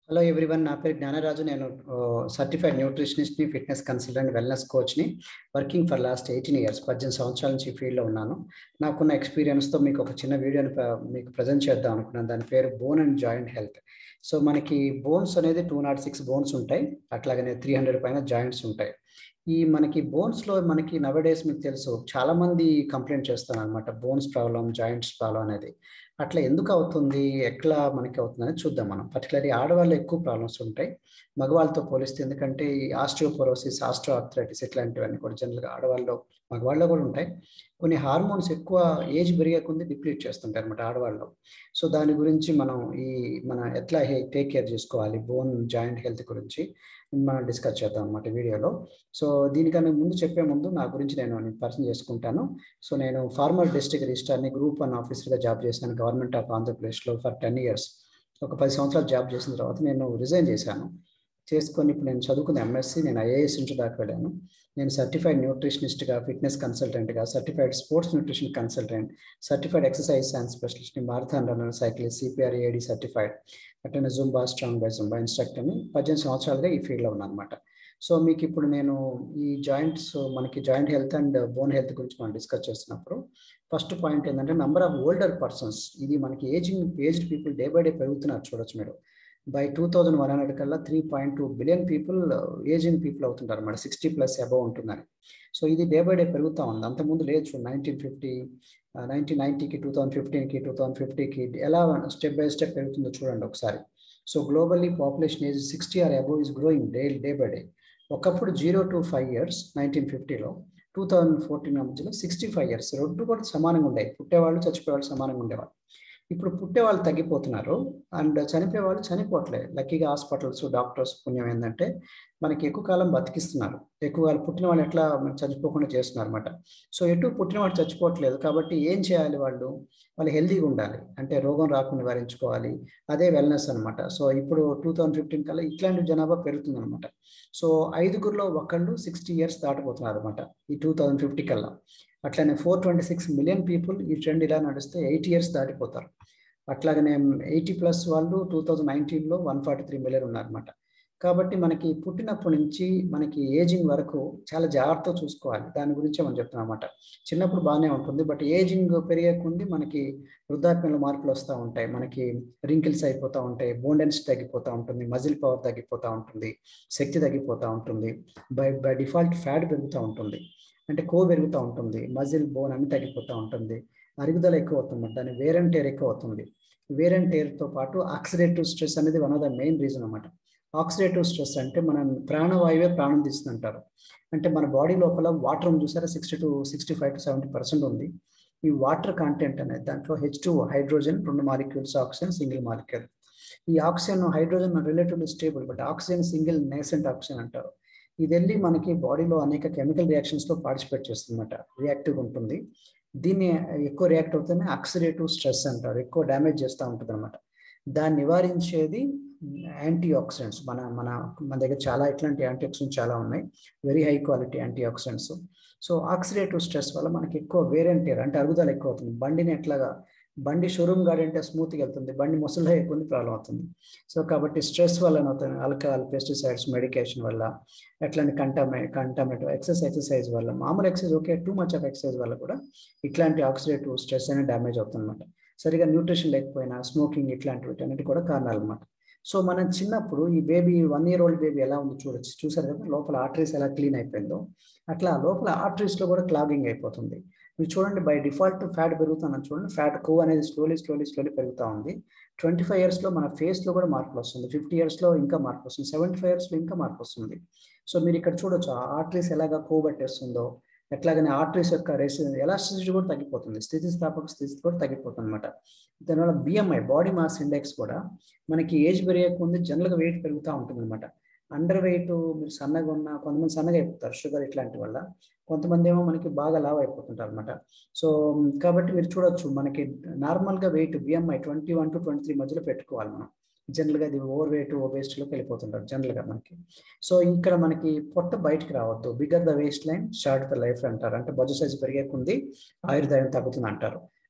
hello everyone నా పేరు జ్ఞానరాజు నేను సర్టిఫైడ్ న్యూట్రిషనిస్ట్ని ఫిట్నెస్ కన్సల్టెంట్ వెల్నెస్ కోచ్ని working for last eighteen years పద్దెనిమిది సంవత్సరాల నుంచి ఈ ఫీల్డ్లో ఉన్నాను నాకున్న ఎక్స్పీరియన్స్తో మీకు ఒక చిన్న వీడియోని మీకు ప్రజెంట్ చేద్దాం అనుకున్నాను దాని పేరు bone and joint health so మనకి బోన్స్ అనేది టూ నాట్ సిక్స్ బోన్స్ ఉంటాయి అట్లాగనే త్రీ హండ్రెడ్ పైన జాయింట్స్ ఉంటాయి ఈ మనకి బోన్స్లో మనకి నవడేస్ మీకు తెలుసు చాలా మంది కంప్లైంట్ చేస్తాను అనమాట బోన్స్ ప్రాబ్లం జాయింట్స్ ప్రాబ్లం అనేది అట్లా ఎందుకు అవుతుంది ఎట్లా మనకి అవుతుందని చూద్దాం మనం పర్టికులర్లీ ఆడవాళ్ళు ఎక్కువ ప్రాబ్లమ్స్ ఉంటాయి మగవాళ్ళతో పోలిస్తే ఎందుకంటే ఈ ఆస్ట్రోపోరోసిస్ ఆస్ట్రో ఆర్థరైటిస్ ఇట్లాంటివన్నీ కూడా జనరల్గా ఆడవాళ్ళు మగవాళ్ళలో కూడా ఉంటాయి కొన్ని హార్మోన్స్ ఎక్కువ ఏజ్ పెరిగే కొంది డిప్లీట్ చేస్తుంటాయి అనమాట ఆడవాళ్ళు సో దాని గురించి మనం ఈ మన ఎట్లా టేక్ కేర్ చేసుకోవాలి బోన్ జాయింట్ హెల్త్ గురించి మనం డిస్కస్ చేద్దాం అనమాట వీడియోలో సో దీనికన్నా ముందు చెప్పే ముందు నా గురించి నేను పరిచయం చేసుకుంటాను సో నేను ఫార్మర్ డిస్ట్రిక్ట్ రిజిస్టర్ని గ్రూప్ వన్ ఆఫీసర్గా జాబ్ చేశాను గవర్నమెంట్ ఆఫ్ ఆంధ్రప్రదేశ్లో ఫర్ టెన్ ఇయర్స్ ఒక పది సంవత్సరాలు జాబ్ చేసిన తర్వాత నేను రిజైన్ చేశాను చేసుకొని ఇప్పుడు నేను చదువుకున్న ఎంఎస్సి నేను ఐఏఎస్ నుంచి దాకా వెళ్ళాను నేను సర్టిఫైడ్ న్యూట్రిషనిస్ట్గా ఫిట్నెస్ కన్సల్టెంట్గా certified sports nutrition consultant certified exercise science స్పెషలిస్ట్ని marathon runner cyclist CPR AED certified అట్లనే జుంబా స్ట్రాంగ్ బై జుంబా ఇన్స్ట్రక్టర్ని పద్దెనిమిది సంవత్సరాలుగా ఈ ఫీల్డ్లో ఉన్నాను సో మీకు ఇప్పుడు నేను ఈ జాయింట్స్ మనకి joint health and bone health గురించి మనం డిస్కస్ చేస్తున్నప్పుడు ఫస్ట్ పాయింట్ ఏంటంటే నంబర్ ఆఫ్ ఓల్డర్ పర్సన్స్ ఇది మనకి ageing aged people day by day పెరుగుతున్నారు చూడొచ్చు మీరు by two thousand one hundred కల్లా three point two billion people ageing people అవుతుంటారు అనమాట సిక్స్టీ ప్లస్ అబవ్ ఉంటుందని సో ఇది డే బై డే పెరుగుతూ ఉంది అంతకుముందు లేదు నైన్టీన్ ఫిఫ్టీ నైన్టీన్ నైన్టీకి టూ థౌసండ్ ఫిఫ్టీన్కి టూ థౌసండ్ ఫిఫ్టీకి ఎలా స్టెప్ బై స్టెప్ పెరుగుతుందో చూడండి ఒకసారి so globally population age sixty or above is growing day day by day ఒకప్పుడు zero to five years nineteen ఫిఫ్టీలో టూ థౌజండ్ ఫోర్టీన్ మధ్యలో సిక్స్టీ ఫైవ్ ఇయర్స్ రెండు కూడా సమానంగా ఉండేవి పుట్టేవాళ్ళు చచ్చిపోయేవాళ్ళు సమానంగా ఉండేవాళ్ళు ఇప్పుడు పుట్టే వాళ్ళు తగ్గిపోతున్నారు అండ్ చనిపోయే వాళ్ళు చనిపోవట్లేదు లక్కీగా హాస్పిటల్స్ డాక్టర్స్ పుణ్యం ఏంటంటే మనకి ఎక్కువ కాలం బతికిస్తున్నారు ఎక్కువ కాలం పుట్టిన వాళ్ళు ఎట్లా చచ్చిపోకుండా చేస్తున్నారు అనమాట సో ఎటు పుట్టిన వాళ్ళు చచ్చిపోవట్లేదు కాబట్టి ఏం చేయాలి వాళ్ళు వాళ్ళు హెల్తీగా ఉండాలి అంటే రోగం రాకుండా నివారించుకోవాలి అదే వెల్నెస్ అనమాట సో ఇప్పుడు టూ థౌజండ్ ఫిఫ్టీన్ కల్లా ఇట్లాంటి జనాభా పెరుగుతుంది అనమాట సో ఐదుగురులో ఒకళ్ళు సిక్స్టీ ఇయర్స్ దాటిపోతున్నారు అనమాట ఈ టూ థౌజండ్ ఫిఫ్టీ కల్లా అట్లనే four twenty six million people ఈ ట్రెండ్ ఇలా నడిస్తే ఎయిట్ ఇయర్స్ దాటిపోతారు అట్లాగనే ఎయిటీ ప్లస్ వాళ్ళు టూ థౌజండ్ నైన్టీన్లో వన్ ఫార్టీ త్రీ మిలియన్ ఉన్నారన్నమాట కాబట్టి మనకి పుట్టినప్పటి నుంచి మనకి ఏజింగ్ వరకు చాలా జాగ్రత్తగా చూసుకోవాలి దాని గురించే మనం చెప్తున్నాం అనమాట చిన్నప్పుడు బాగానే ఉంటుంది బట్ ఏజింగ్ పెరిగే కొంది మనకి వృద్ధాప్యంలో మార్పులు వస్తూ ఉంటాయి మనకి రింకిల్స్ అయిపోతూ ఉంటాయి బోండెన్స్ తగ్గిపోతూ ఉంటుంది మజిల్ పవర్ తగ్గిపోతూ ఉంటుంది శక్తి తగ్గిపోతూ ఉంటుంది బై బై డిఫాల్ట్ ఫ్యాట్ పెరుగుతూ ఉంటుంది అంటే కో పెరుగుతూ ఉంటుంది మజిల్ బోన్ అన్ని తగ్గిపోతూ ఉంటుంది అరుగుదల ఎక్కువ అవుతుంది దాని వేర్ అండ్ టేర్ ఎక్కువ అవుతుంది వేర్ అండ్ టేర్తో పాటు ఆక్సిడేటివ్ స్ట్రెస్ అనేది one of the main reason అనమాట ఆక్సిడేటివ్ స్ట్రెస్ అంటే మన ప్రాణవాయువే ప్రాణం తీస్తుందంటారు అంటే మన బాడీ లోపల వాటర్ చూసారా sixty to sixty five to seventy percent ఉంది ఈ వాటర్ కంటెంట్ అనేది దాంట్లో హెచ్ టూ హైడ్రోజన్ రెండు మాలిక్యూల్స్ ఆక్సిజన్ సింగిల్ మాలిక్యూల్ ఈ oxygen hydrogen relatively stable but oxygen single nascent oxygen అంటారు ఇది వెళ్ళి మనకి బాడీలో అనేక కెమికల్ రియాక్షన్స్లో పార్టిసిపేట్ చేస్తుందన్నమాట రియాక్టివ్ ఉంటుంది దీన్ని ఎక్కువ రియాక్ట్ అవుతూనే ఆక్సిడేటివ్ స్ట్రెస్ అంటారు ఎక్కువ డ్యామేజ్ చేస్తూ ఉంటుంది అనమాట దాన్ని నివారించేది యాంటీ ఆక్సిడెంట్స్ మన మన మన దగ్గర చాలా ఇట్లాంటి యాంటీ ఆక్సిడెంట్స్ చాలా ఉన్నాయి very high quality antioxidants so oxidative stress వల్ల మనకి ఎక్కువ వేరెంటియర్ అంటే అరుగుదల ఎక్కువ అవుతుంది బండిని ఎట్లాగా బండి షోరూమ్ గాడి అంటే స్మూత్గా వెళ్తుంది బండి ముసలిగా ఎక్కువ ప్రాబ్లం అవుతుంది సో కాబట్టి స్ట్రెస్ వల్ల అవుతుంది ఆల్కహాల్ పెస్టిసైడ్స్ మెడికేషన్ వల్ల ఎట్లాంటి కంటమే కంటమేటో ఎక్సెస్ ఎక్సర్సైజ్ వల్ల మామూలు exercise okay too much of exercise వల్ల కూడా ఇట్లాంటి ఆక్సిడేటివ్ స్ట్రెస్ అనేది డ్యామేజ్ అవుతుందన్నమాట సరిగా న్యూట్రిషన్ లేకపోయినా స్మోకింగ్ ఇట్లాంటివి అన్నిటి కూడా కారణాలు అనమాట సో మనం చిన్నప్పుడు ఈ baby one year old baby ఎలా ఉందో చూడొచ్చు చూసారు కదా లోపల ఆర్టరీస్ ఎలా క్లీన్ అయిపోయిందో అట్లా లోపల ఆర్టరీస్లో కూడా క్లాగింగ్ అయిపోతుంది మీరు చూడండి బై డిఫాల్ట్ ఫ్యాట్ పెరుగుతుందని చూడండి ఫ్యాట్ కో అనేది స్లోలీ స్లోలీ స్లోలీ పెరుగుతూ ఉంది ట్వంటీ ఫైవ్ ఇయర్స్లో మన ఫేస్లో కూడా మార్పులు వస్తుంది ఫిఫ్టీ ఇయర్స్లో ఇంకా మార్పు వస్తుంది సెవెంటీ ఫైవ్ ఇయర్స్లో ఇంకా మార్పు వస్తుంది సో మీరు ఇక్కడ చూడొచ్చు ఆ ఆర్టరీస్ ఎలాగా కోబట్టేస్తుందో ఎట్లాగనే ఆర్టరీస్ యొక్క రేస్ ఎలాస్టిసిటీ కూడా తగ్గిపోతుంది స్థితిస్థాపక స్థితి కూడా తగ్గిపోతుంది అనమాట దానివల్ల బిఎంఐ బాడీ మాస్ ఇండెక్స్ కూడా మనకి ఏజ్ పెరిగే ముందు జనరల్గా వెయిట్ పెరుగుతూ ఉంటుంది అనమాట అండర్ వెయిట్ మీరు సన్నగా ఉన్న కొంతమంది సన్నగా అయిపోతారు షుగర్ ఇట్లాంటి వల్ల కొంతమంది ఏమో మనకి బాగా లావ్ అయిపోతుంటారు అనమాట సో కాబట్టి మీరు చూడొచ్చు మనకి నార్మల్గా weight BMI twenty one to twenty three మధ్యలో పెట్టుకోవాలి మనం జనరల్గా అది ఓవర్ వెయిట్ ఓబేస్ట్లోకి వెళ్ళిపోతుంటారు జనరల్గా మనకి సో ఇక్కడ మనకి పొట్ట బయటికి రావద్దు bigger the waist line short the life అంటారు అంటే బజు సైజ్ పెరిగే కొంది ఆయుర్దాయం తగ్గుతుంది అంటారు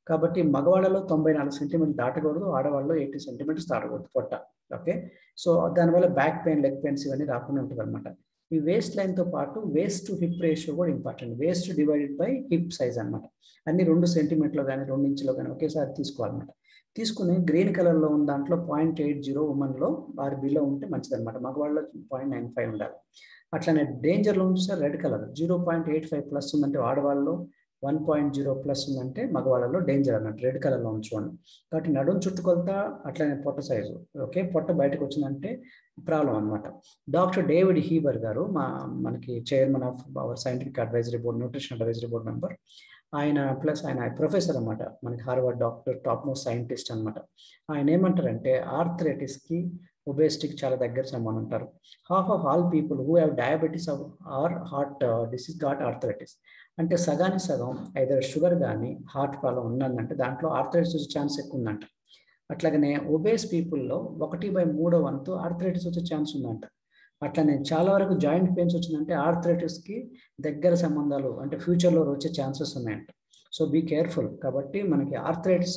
కాబట్టి మగవాళ్ళలో తొంభై నాలుగు సెంటీమీటర్లు దాటకూడదు ఆడవాళ్ళలో ఎయిటీ సెంటీమీటర్స్ దాటకూడదు పొట్ట ఓకే సో దానివల్ల బ్యాక్ పెయిన్ లెగ్ పెయిన్స్ ఇవన్నీ రాకుండా ఉంటుంది అనమాట ఈ వేస్ట్ లైన్తో పాటు వేస్ట్ టు హిప్ రేషియో కూడా important waist divided by hip size అనమాట అన్ని రెండు సెంటీమీటర్లు కానీ రెండు ఇంచులో కానీ ఒకేసారి తీసుకోవాలన్నమాట తీసుకుని గ్రీన్ కలర్లో ఉన్న దాంట్లో పాయింట్ ఎయిట్ జీరో ఉమెన్లో ఆర్బీలో ఉంటే మంచిది అనమాట మగవాళ్ళలో పాయింట్ నైన్ ఫైవ్ ఉండాలి అట్లానే డేంజర్లో ఉంటే red colour zero point eight five plus ఉందంటే ఆడవాళ్ళలో వన్ పాయింట్ జీరో ప్లస్ ఉందంటే మగవాళ్ళలో డేంజర్ అన్నట్టు రెడ్ కలర్లో ఉంచుకోండి కాబట్టి నడుం చుట్టుకొలత అట్లనే పొట్ట సైజు ఓకే పొట్ట బయటకు వచ్చిందంటే ప్రాబ్లం అనమాట డాక్టర్ డేవిడ్ హీబర్ గారు మా మనకి chairman of our scientific advisory board nutrition advisory board member ఆయన ప్లస్ ఆయన ప్రొఫెసర్ అనమాట మనకి Harvard doctor top most scientist అనమాట ఆయన ఏమంటారంటే ఆర్థరైటిస్కి ఒబేసిటీకి చాలా దగ్గర సంబంధం ఉంటారు half of all people who have diabetes or heart disease got arthritis అంటే సగానికి సగం ఐదర్ షుగర్ కానీ హార్ట్ ప్రాబ్లం ఉన్నదంటే దాంట్లో ఆర్థరైటిస్ వచ్చే ఛాన్స్ ఎక్కువ ఉందంట అట్లాగనే ఒబేస్ పీపుల్లో ఒకటి బై మూడో వంతు ఆర్థరైటిస్ వచ్చే ఛాన్స్ ఉందంట అట్లనే చాలా వరకు జాయింట్ పెయిన్స్ వచ్చిందంటే ఆర్థరైటిస్కి దగ్గర సంబంధాలు అంటే ఫ్యూచర్లో వచ్చే ఛాన్సెస్ ఉన్నాయంట సో బీ కేర్ఫుల్ కాబట్టి మనకి ఆర్థరైటిస్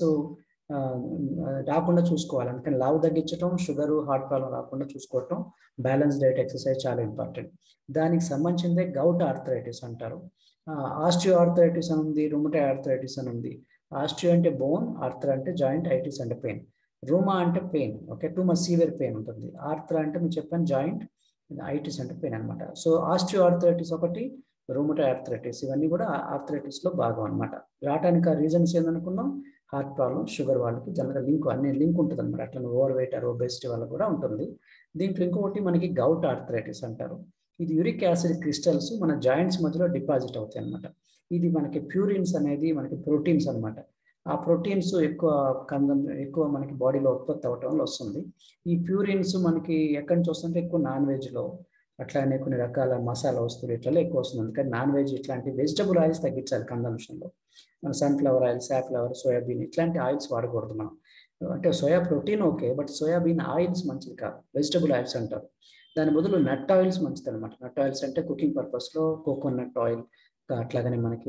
రాకుండా చూసుకోవాలి అందుకని లావు తగ్గించడం షుగర్ హార్ట్ ప్రాబ్లం రాకుండా చూసుకోవటం బ్యాలెన్స్ డైట్ ఎక్సర్సైజ్ చాలా ఇంపార్టెంట్ దానికి సంబంధించిందే గౌట్ ఆర్థరైటిస్ అంటారు ఆస్టియో ఆర్థరైటిస్ అని ఉంది రుమటై ఆర్థరైటిస్ అని ఉంది ఆస్టియో అంటే బోన్ ఆర్థర్ అంటే జాయింట్ ఐటిస్ అంటే పెయిన్ రూమా అంటే pain okay too much severe pain ఉంటుంది ఆర్థర్ అంటే మీరు చెప్పాను జాయింట్ ఐటిస్ అంటే పెయిన్ అనమాట సో ఆస్టియో ఆర్థరైటిస్ ఒకటి రూమటై ఆర్థరైటిస్ ఇవన్నీ కూడా ఆర్థరైటిస్లో భాగం అనమాట రావడానికి ఆ రీజన్స్ ఏందనుకున్నాం హార్ట్ ప్రాబ్లం షుగర్ వాళ్ళకి జనరల్ లింక్ అన్ని లింక్ ఉంటుంది అనమాట అట్లా ఓవర్ వెయిట్ ఆర్ ఒబెసిటీ వాళ్ళకి కూడా ఉంటుంది దీంట్లో ఇంకొకటి మనకి గౌట్ ఆర్థరైటిస్ అంటారు ఇది యూరిక్ యాసిడ్ క్రిస్టల్స్ మన జాయింట్స్ మధ్యలో డిపాజిట్ అవుతాయి అనమాట ఇది మనకి ప్యూరిన్స్ అనేది మనకి ప్రోటీన్స్ అనమాట ఆ ప్రోటీన్స్ ఎక్కువ కందం ఎక్కువ మనకి బాడీలో ఉత్పత్తి అవటం వల్ల వస్తుంది ఈ ప్యూరిన్స్ మనకి ఎక్కడి నుంచి వస్తుంటే ఎక్కువ నాన్ వెజ్లో అట్లానే కొన్ని రకాల మసాలా వస్తువులు ఇట్లా ఎక్కువ వస్తుంది అందుకని నాన్ వెజ్ ఇట్లాంటి వెజిటబుల్ ఆయిల్స్ తగ్గించాలి కన్జంప్షన్లో మన సన్ఫ్లవర్ ఆయిల్ సాఫ్లవర్ సోయాబీన్ ఇట్లాంటి ఆయిల్స్ వాడకూడదు మనం అంటే soya protein okay but soybean oils మంచిది కాదు వెజిటబుల్ ఆయిల్స్ అంటారు దాని బదులు నట్ ఆయిల్స్ మంచిది అనమాట నట్ ఆయిల్స్ అంటే కుకింగ్ పర్పస్లో కోకోనట్ ఆయిల్ అట్లాగనే మనకి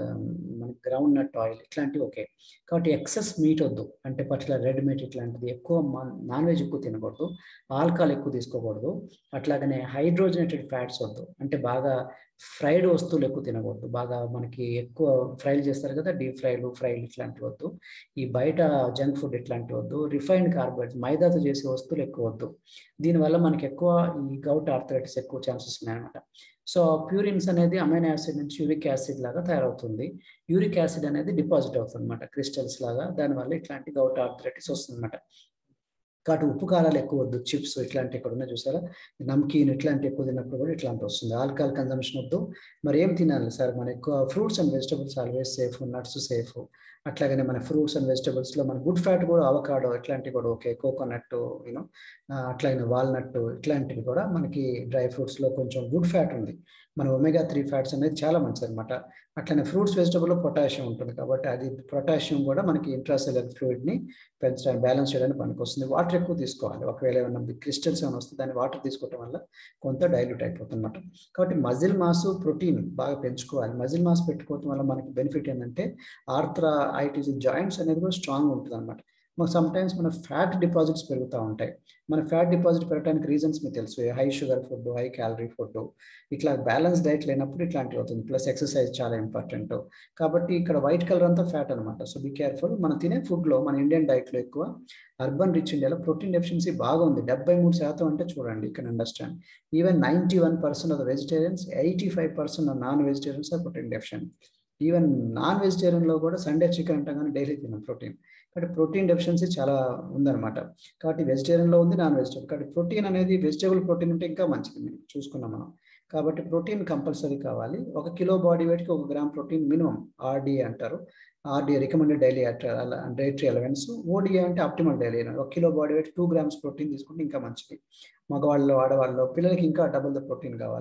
మనకి గ్రౌండ్ నట్ ఆయిల్ ఇట్లాంటివి ఓకే కాబట్టి ఎక్సెస్ మీట్ వద్దు అంటే పర్టికులర్ రెడ్ మీట్ ఇట్లాంటిది ఎక్కువ నాన్ వెజ్ ఎక్కువ తినకూడదు ఆల్కహాల్ ఎక్కువ తీసుకోకూడదు అట్లాగనే హైడ్రోజనేటెడ్ ఫ్యాట్స్ వద్దు అంటే బాగా ఫ్రైడ్ వస్తువులు ఎక్కువ తినకూడదు బాగా మనకి ఎక్కువ ఫ్రైలు చేస్తారు కదా డీప్ ఫ్రైలు ఫ్రైలు ఇట్లాంటివి వద్దు ఈ బయట జంక్ ఫుడ్ ఇట్లాంటివి వద్దు రిఫైన్డ్ కార్బోహైడ్రేట్స్ మైదాతో చేసే వస్తువులు ఎక్కువ వద్దు దీనివల్ల మనకి ఎక్కువ ఈ గౌట్ ఆర్థరైటిస్ ఎక్కువ ఛాన్సెస్ ఉన్నాయన్నమాట సో ప్యూరిన్స్ అనేది అమైనో యాసిడ్ నుంచి యూరిక్ యాసిడ్ లాగా తయారవుతుంది యూరిక్ యాసిడ్ అనేది డిపాజిట్ అవుతుంది అనమాట క్రిస్టల్స్ లాగా దానివల్ల ఇట్లాంటి గౌట్ ఆర్థరైటిస్ వస్తుంది అనమాట కాబట్టి ఉప్పు కారాలు ఎక్కువ వద్దు చిప్స్ ఇట్లాంటి ఇక్కడ ఉన్నాయి చూసారా నమ్కీన్ ఇట్లాంటి ఎక్కువ తిన్నప్పుడు కూడా ఇట్లాంటి వస్తుంది ఆల్కహాల్ కన్జంప్షన్ వద్దు మరి ఏం తినాలి సార్ మన ఎక్కువ fruits and vegetables always safe nuts safe అట్లాగనే మన ఫ్రూట్స్ అండ్ వెజిటబుల్స్లో మన గుడ్ ఫ్యాట్ కూడా అవకాడో ఇట్లాంటివి కూడా ఓకే కోకోనట్ యూనో అట్లాగే వాల్నట్ ఇట్లాంటివి కూడా మనకి డ్రై ఫ్రూట్స్లో కొంచెం గుడ్ ఫ్యాట్ ఉంది మన ఒమేగా త్రీ ఫ్యాట్స్ అనేది చాలా మంచిది అనమాట అట్లనే ఫ్రూట్స్ వెజిటబుల్లో పొటాషియం ఉంటుంది కాబట్టి అది పొటాషియం కూడా మనకి ఇంట్రాసెల్యులర్ ఫ్లూయిడ్ని పెంచడానికి బ్యాలెన్స్ చేయడానికి పనికి వస్తుంది వాటర్ ఎక్కువ తీసుకోవాలి ఒకవేళ ఏమైనా క్రిస్టల్స్ ఏమైనా వస్తే దాన్ని వాటర్ తీసుకోవడం వల్ల కొంత డైల్యూట్ అయిపోతుంది అనమాట కాబట్టి మజిల్ మాస్ ప్రోటీన్ బాగా పెంచుకోవాలి మజిల్ మాస్ పెట్టుకోవడం వల్ల మనకి బెనిఫిట్ ఏంటంటే ఆర్థ్రా ఐటీసీ జాయింట్స్ అనేది కూడా స్ట్రాంగ్ ఉంటుంది అనమాట మాకు సమ్ టైమ్స్ మన ఫ్యాట్ డిపాజిట్స్ పెరుగుతూ ఉంటాయి మన ఫ్యాట్ డిపాజిట్ పెరగడానికి రీజన్స్ మీకు తెలుసు high sugar food high calorie food ఇట్లా బ్యాలెన్స్ డైట్ లేనప్పుడు ఇట్లాంటివి అవుతుంది ప్లస్ ఎక్సర్సైజ్ చాలా ఇంపార్టెంట్ కాబట్టి ఇక్కడ వైట్ కలర్ అంతా ఫ్యాట్ అనమాట సో బీ కేర్ఫుల్ మనం తినే ఫుడ్లో మన ఇండియన్ డైట్లో ఎక్కువ అర్బన్ రిచ్ ఇండియాలో ప్రోటీన్ డెఫిషియన్సీ బాగా ఉంది డెబ్బై మూడు శాతం అంటే చూడండి ఇక్కడ understand even ninety one percent of vegetarians eighty five percent of non vegetarians are protein deficient even non వెజిటేరియన్లో కూడా సండే చికెన్ అంటాం కానీ డైలీ తిన్నాం ప్రోటీన్ కాబట్టి ప్రోటీన్ డెఫిషియన్సీ చాలా ఉందన్నమాట కాబట్టి వెజిటేరియన్లో ఉంది నాన్ వెజిటేరియన్ కాబట్టి ప్రోటీన్ అనేది వెజిటేబుల్ ప్రోటీన్ ఉంటే ఇంకా మంచిది మేము చూసుకున్నాం మనం కాబట్టి ప్రోటీన్ కంపల్సరీ కావాలి ఒక కిలో బాడీ వెయిట్కి ఒక గ్రామ్ ప్రోటీన్ మినిమం ఆర్డీ అంటారు RD recommended daily dietary allowance ODA అంటే ఆప్టిమల్ డైలీ ఒక kilo body weight two grams protein తీసుకుంటే ఇంకా మంచిది మగవాళ్ళు ఆడవాళ్ళు పిల్లలకి ఇంకా డబుల్ ద ప్రోటీన్ కావాలి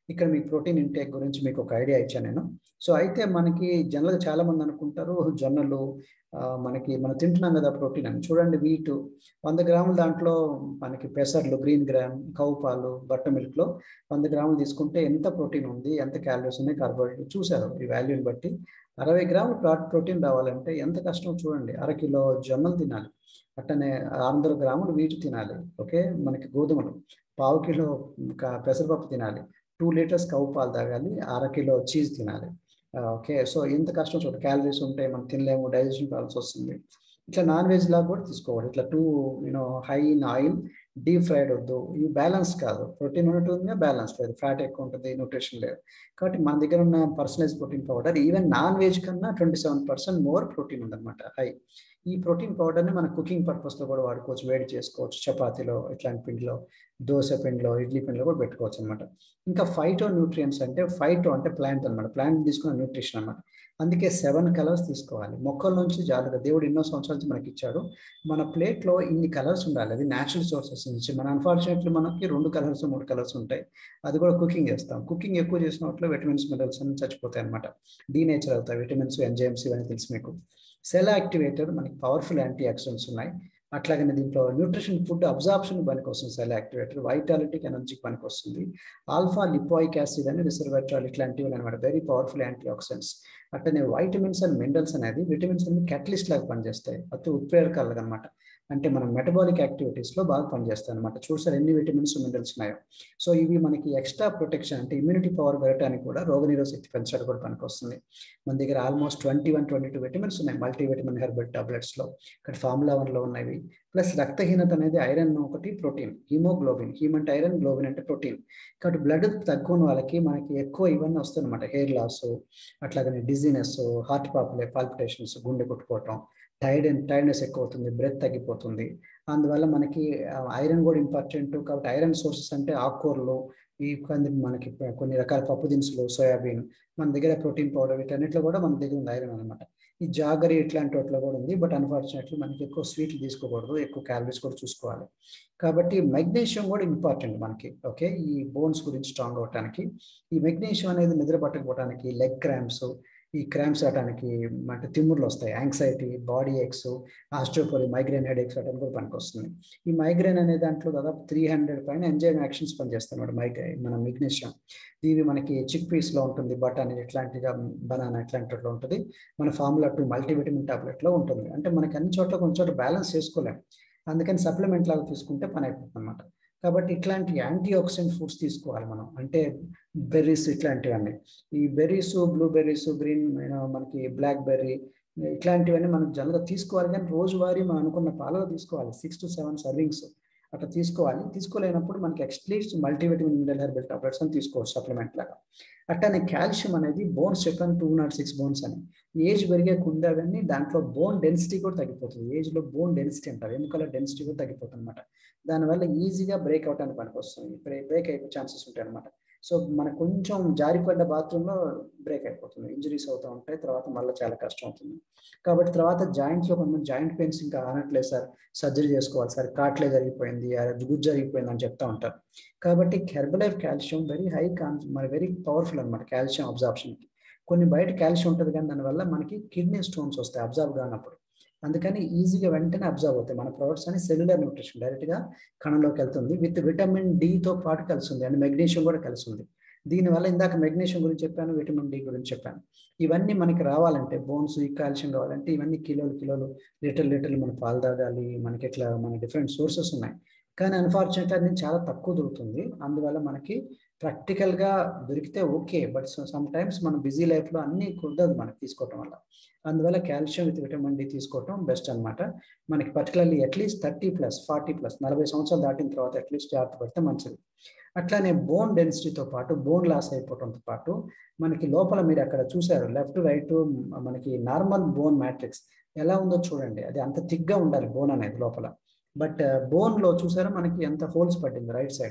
ఇక్కడ మీకు ప్రోటీన్ ఇంటేక్ గురించి మీకు ఒక ఐడియా ఇచ్చాను నేను సో అయితే మనకి జనరల్గా చాలా మంది అనుకుంటారు జొన్నలు మనకి మనం తింటున్నాం కదా ప్రోటీన్ అని చూడండి వీటు వంద గ్రాముల దాంట్లో మనకి పెసర్లు గ్రీన్ గ్రామ్ కౌ పాలు బట్టర్ మిల్క్లో వంద గ్రాములు తీసుకుంటే ఎంత ప్రోటీన్ ఉంది ఎంత క్యాలరీస్ ఉన్నాయి కార్బోహైడ్రేట్ చూసారు ఈ వాల్యూని బట్టి అరవై గ్రాముల ప్రోటీన్ రావాలంటే ఎంత కష్టం చూడండి అర కిలో జొన్నలు తినాలి అట్టనే వందల గ్రాములు వీటు తినాలి ఓకే మనకి గోధుమలు పావు కిలో పెసరపప్పు తినాలి టూ లీటర్స్ కౌ పాలు తాగాలి అర కిలో చీజ్ తినాలి ఓకే సో ఎంత కష్టం చూడండి క్యాలరీస్ ఉంటాయి మనం తినలేము డైజెషన్ ప్రాబ్లమ్స్ వస్తుంది ఇట్లా నాన్ వెజ్ లాగా కూడా తీసుకోవాలి ఇట్లా to you know high in oil deep fried వద్దు ఇవి బ్యాలెన్స్ కాదు ప్రోటీన్ ఉన్నట్టు బ్యాలెన్స్ లేదు ఫ్యాట్ ఎక్కువ ఉంటుంది న్యూట్రిషన్ లేదు కాబట్టి మన దగ్గర ఉన్న personalise protein powder even non veg కన్నా twenty seven percent more protein ఉందన్నమాట హై ఈ ప్రోటీన్ పౌడర్ని మన కుకింగ్ పర్పస్లో కూడా వాడుకోవచ్చు వేడి చేసుకోవచ్చు చపాతీలో ఇట్లాంటి పిండిలో దోశ పిండిలో ఇడ్లీ పిండిలో కూడా పెట్టుకోవచ్చు అనమాట ఇంకా ఫైటో న్యూట్రియంట్స్ అంటే ఫైటో అంటే ప్లాంట్ అనమాట ప్లాంట్ తీసుకున్న న్యూట్రిషన్ అనమాట అందుకే సెవెన్ కలర్స్ తీసుకోవాలి మొక్కల నుంచి జాగ్రత్త దేవుడు ఎన్నో సంవత్సరాల నుంచి మనకి ఇచ్చాడు మన ప్లేట్లో ఇన్ని కలర్స్ ఉండాలి అది న్యాచురల్ సోర్సెస్ నుంచి మన అన్ఫార్చునేట్లీ మనకి రెండు కలర్స్ మూడు కలర్స్ ఉంటాయి అది కూడా కుకింగ్ చేస్తాం కుకింగ్ ఎక్కువ చేసినట్లు విటమిన్స్ మినరల్స్ అన్ని చచ్చిపోతాయి అనమాట డీనేచర్ అవుతాయి విటమిన్స్ ఎంజైమ్స్ ఇవన్నీ తెలుసు మీకు సెల్ యాక్టివేటర్ మనకి పవర్ఫుల్ యాంటీ ఆక్సిడెంట్స్ ఉన్నాయి అట్లాగనే దీంట్లో న్యూట్రిషన్ ఫుడ్ అబ్జార్ప్షన్ పనికి వస్తుంది సెల్ యాక్టివేటర్ వైటాలిటీకి ఎనర్జీకి పనికి వస్తుంది ఆల్ఫా లిపోయిక్ యాసిడ్ అని రిసర్వెట్రాల్ ఇట్లాంటివి అనమాట వెరీ పవర్ఫుల్ యాంటీ ఆక్సిడెంట్స్ అట్లనే వైటమిన్స్ అండ్ మినరల్స్ అనేది విటమిన్స్ అన్ని కెటలిస్ట్ లాగా పనిచేస్తాయి అతి ఉత్ప్రేరకాలు అనమాట అంటే మనం మెటబాలిక్ యాక్టివిటీస్లో బాగా పనిచేస్తాయి అనమాట చూసారు ఎన్ని విటమిన్స్ మినరల్స్ ఉన్నాయో సో ఇవి మనకి ఎక్స్ట్రా ప్రొటెక్షన్ అంటే ఇమ్యూనిటీ పవర్ పెరగడానికి కూడా రోగనిరోధ శక్తి పెంచడానికి కూడా పనికి వస్తుంది మన దగ్గర almost twenty one twenty two vitamins ఉన్నాయి మల్టీ విటమిన్ హెర్బల్ టాబ్లెట్స్లో ఇక్కడ ఫార్ములా వన్లో ఉన్నవి ప్లస్ రక్తహీనత అనేది ఐరన్ ఒకటి ప్రోటీన్ హీమోగ్లోబిన్ హీమ్ అంటే ఐరన్ గ్లోబిన్ అంటే ప్రోటీన్ కాబట్టి బ్లడ్ తక్కువ వాళ్ళకి మనకి ఎక్కువ ఇవన్నీ వస్తాయి అనమాట హెయిర్ లాస్ అట్లాగనే డిజీనెస్ హార్ట్ పాపులే పాల్పిటేషన్స్ గుండె కొట్టుకోవటం టైర్డ్ టైర్డ్నెస్ ఎక్కువ అవుతుంది బ్రెత్ తగ్గిపోతుంది అందువల్ల మనకి ఐరన్ కూడా ఇంపార్టెంట్ కాబట్టి ఐరన్ సోర్సెస్ అంటే ఆకుకూరలు ఈ మనకి కొన్ని రకాల పప్పు దినుసులు సోయాబీన్ మన దగ్గర ప్రోటీన్ పౌడర్ వీటన్నిటిలో కూడా మన దగ్గర ఉంది ఐరన్ అనమాట ఈ జాగరి ఇట్లాంటి వాటిలో కూడా ఉంది బట్ అన్ఫార్చునేట్లీ మనకి ఎక్కువ స్వీట్లు తీసుకోకూడదు ఎక్కువ క్యాలరీస్ కూడా చూసుకోవాలి కాబట్టి మెగ్నీషియం కూడా ఇంపార్టెంట్ మనకి ఓకే ఈ బోన్స్ గురించి స్ట్రాంగ్ అవడానికి ఈ మెగ్నీషియం అనేది నిద్ర పట్టకపోవడానికి లెగ్ క్రాంప్స్ ఈ క్రాంప్స్ అవడానికి అంటే తిమ్ముర్లు వస్తాయి యాంగ్జైటీ బాడీ ఎక్స్ ఆస్ట్రోపోలి మైగ్రేన్ హెడ్ ఎక్స్ అవడానికి కూడా పనికి వస్తుంది ఈ మైగ్రేన్ అనే దాంట్లో దాదాపు త్రీ హండ్రెడ్ పైన ఎంజైమ్ యాక్షన్స్ పనిచేస్తాయి అనమాట మైగ్రే మన మెగ్నీషియం ఇవి మనకి చిక్ పీస్లో ఉంటుంది బటానీ ఇట్లాంటిగా బనానా ఇట్లాంటిలో ఉంటుంది మన ఫార్ములా టూ మల్టీవిటమిన్ టాబ్లెట్లో ఉంటుంది అంటే మనకి అన్ని చోట్ల కొంచెం చోట్ల బ్యాలెన్స్ చేసుకోలేం అందుకని సప్లిమెంట్ లాగా తీసుకుంటే పని అయిపోతుంది అనమాట కాబట్టి ఇట్లాంటి యాంటీ ఆక్సిడెంట్ ఫుడ్స్ తీసుకోవాలి మనం అంటే బెర్రీస్ ఇట్లాంటివన్నీ ఈ బెర్రీస్ బ్లూబెర్రీస్ గ్రీన్ మనకి బ్లాక్ బెర్రీ ఇట్లాంటివన్నీ మనం జనరల్గా తీసుకోవాలి కానీ రోజువారీ మనం అనుకున్న పాలలో తీసుకోవాలి సిక్స్ టు సెవెన్ సర్వింగ్స్ అట్లా తీసుకోవాలి తీసుకోలేనప్పుడు మనకి at least multivitamin mineral herbal tablets అని తీసుకోవచ్చు సప్లిమెంట్ లాగా అట్టనే కాల్షియం అనేది బోన్స్ చెప్పాను టూ నాట్ సిక్స్ బోన్స్ అని ఏజ్ పెరిగే కుండే అవన్నీ దాంట్లో బోన్ డెన్సిటీ కూడా తగ్గిపోతుంది ఏజ్లో బోన్ డెన్సిటీ అంటారు ఎముకల డెన్సిటీ కూడా తగ్గిపోతుంది అనమాట దానివల్ల ఈజీగా బ్రేక్ అవడానికి పనికి వస్తుంది బ్రేక్ అయిపోయే ఛాన్సెస్ ఉంటాయి అనమాట సో మనకు కొంచెం జారిపడ్డ బాత్రూంలో బ్రేక్ అయిపోతుంది ఇంజరీస్ అవుతూ ఉంటాయి తర్వాత మళ్ళీ చాలా కష్టం అవుతుంది కాబట్టి తర్వాత జాయింట్స్లో కొంతమంది జాయింట్ పెయిన్స్ ఇంకా ఆనట్లేదు సార్ సర్జరీ చేసుకోవాలి సార్ కాట్లే జరిగిపోయింది గుజ్జు జరిగిపోయింది అని చెప్తా ఉంటారు కాబట్టి హెర్బలైఫ్ కాల్షియం వెరీ హై కాన్ మరి వెరీ పవర్ఫుల్ అనమాట కాల్షియం అబ్జార్ప్షన్కి కొన్ని బయట కాల్షియం ఉంటుంది కానీ దానివల్ల మనకి కిడ్నీ స్టోన్స్ వస్తాయి అబ్జార్బ్ కానప్పుడు అందుకని ఈజీగా వెంటనే అబ్జర్వ్ అవుతాయి మన ప్రొడక్ట్స్ అని సెల్యులర్ న్యూట్రిషన్ డైరెక్ట్గా కణంలోకి వెళ్తుంది విత్ విటమిన్ డితో పాటు కలిసి ఉంది అండ్ మెగ్నీషియం కూడా కలిసి ఉంది దీనివల్ల ఇందాక మెగ్నీషియం గురించి చెప్పాను విటమిన్ డి గురించి చెప్పాను ఇవన్నీ మనకి రావాలంటే బోన్స్ ఈ కాల్షియం కావాలంటే ఇవన్నీ కిలోలు కిలోలు లీటర్ లీటర్లు మన పాలు తాగాలి మనకి ఇట్లా మన డిఫరెంట్ సోర్సెస్ ఉన్నాయి కానీ అన్ఫార్చునేట్లీ అది చాలా తక్కువ దొరుకుతుంది అందువల్ల మనకి ప్రాక్టికల్గా దొరికితే ఓకే బట్ సమ్ టైమ్స్ మన బిజీ లైఫ్లో అన్నీ కుదరదు మనకి తీసుకోవటం వల్ల అందువల్ల కాల్షియం విత్ విటమిన్ డి తీసుకోవటం బెస్ట్ అనమాట మనకి particularly at least thirty plus forty plus నలభై సంవత్సరాలు దాటిన తర్వాత అట్లీస్ట్ జాగ్రత్త పడితే మంచిది అట్లానే బోన్ డెన్సిటీతో పాటు బోన్ లాస్ అయిపోవడంతో పాటు మనకి లోపల మీరు అక్కడ చూసారు లెఫ్ట్ రైట్ మనకి నార్మల్ బోన్ మ్యాట్రిక్స్ ఎలా ఉందో చూడండి అది అంత థిక్గా ఉండాలి బోన్ అనేది లోపల బట్ బోన్లో చూసారా మనకి ఎంత హోల్స్ పట్టింది రైట్ సైడ్